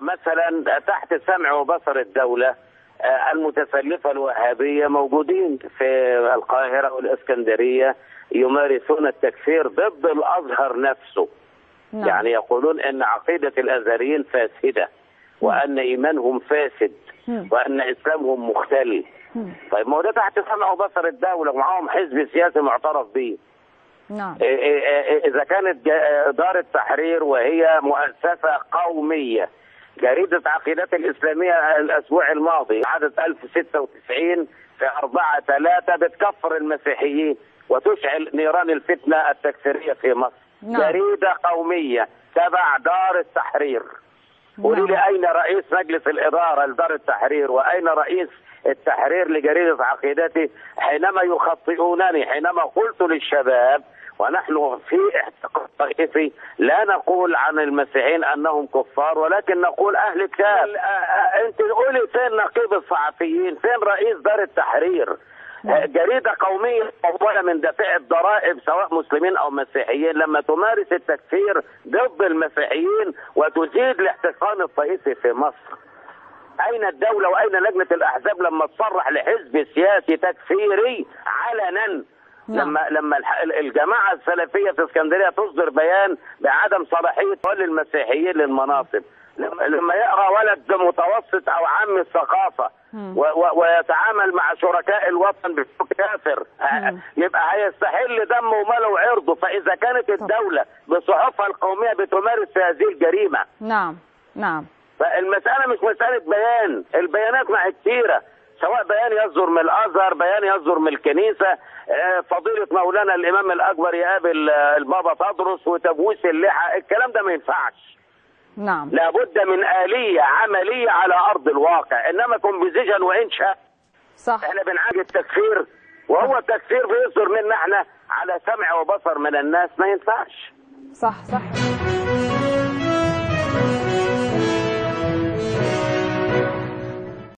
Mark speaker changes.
Speaker 1: مثلا تحت سمع وبصر الدولة آه، المتسلفة الوهابية موجودين في القاهرة والإسكندرية يمارسون التكفير ضد الأزهر نفسه
Speaker 2: نعم.
Speaker 1: يعني يقولون ان عقيده الازهريين فاسده وان ايمانهم فاسد
Speaker 2: مم.
Speaker 1: وان اسلامهم مختل
Speaker 2: مم.
Speaker 1: طيب ما هو ده تحت سمع وبصر الدوله ومعاهم حزب سياسي معترف به
Speaker 2: نعم
Speaker 1: إيه- إيه- إيه- اذا كانت جا- دار التحرير وهي مؤسسه قوميه جريده عقيدات الاسلاميه الاسبوع الماضي عدد 1096 في 4 3 بتكفر المسيحيين وتشعل نيران الفتنه التكفيريه في مصر
Speaker 2: نعم.
Speaker 1: جريده قوميه تبع دار التحرير قولي لي اين رئيس مجلس الاداره لدار التحرير واين رئيس التحرير لجريده عقيدتي حينما يخطئونني حينما قلت للشباب ونحن في اعتقاد طائفي لا نقول عن المسيحيين انهم كفار ولكن نقول اهل كتاب انت قولي فين نقيب الصحفيين فين رئيس دار التحرير آه، جريده قوميه مموله من دافع الضرائب سواء مسلمين او مسيحيين لما تمارس التكفير ضد المسيحيين وتزيد الاحتقان الطائفي في مصر اين الدوله واين لجنه الاحزاب لما تصرح لحزب سياسي تكفيري علنا
Speaker 2: نعم.
Speaker 1: لما لما الح- الجماعه السلفيه في اسكندريه تصدر بيان بعدم صلاحيه تولي المسيحيين للمناصب لما لما يقرا ولد متوسط او عام الثقافه
Speaker 2: مم.
Speaker 1: و و ويتعامل مع شركاء الوطن باسلوب كافر
Speaker 2: مم.
Speaker 1: يبقى هيستحل دمه وماله وعرضه فاذا كانت الدوله بصحفها القوميه بتمارس هذه الجريمه
Speaker 2: نعم نعم
Speaker 1: فالمسألة مش مسألة بيان البيانات مع كتيرة سواء بيان يصدر من الأزهر بيان يصدر من الكنيسة آه، فضيلة مولانا الإمام الأكبر يقابل آه، البابا تدرس وتبويس اللحى الكلام ده ما ينفعش
Speaker 2: نعم
Speaker 1: لابد من آلية عملية على أرض الواقع إنما كومبوزيشن وإنشاء
Speaker 2: صح
Speaker 1: احنا بنعالج التكفير وهو التكفير بيصدر منا احنا على سمع وبصر من الناس ما ينفعش
Speaker 2: صح صح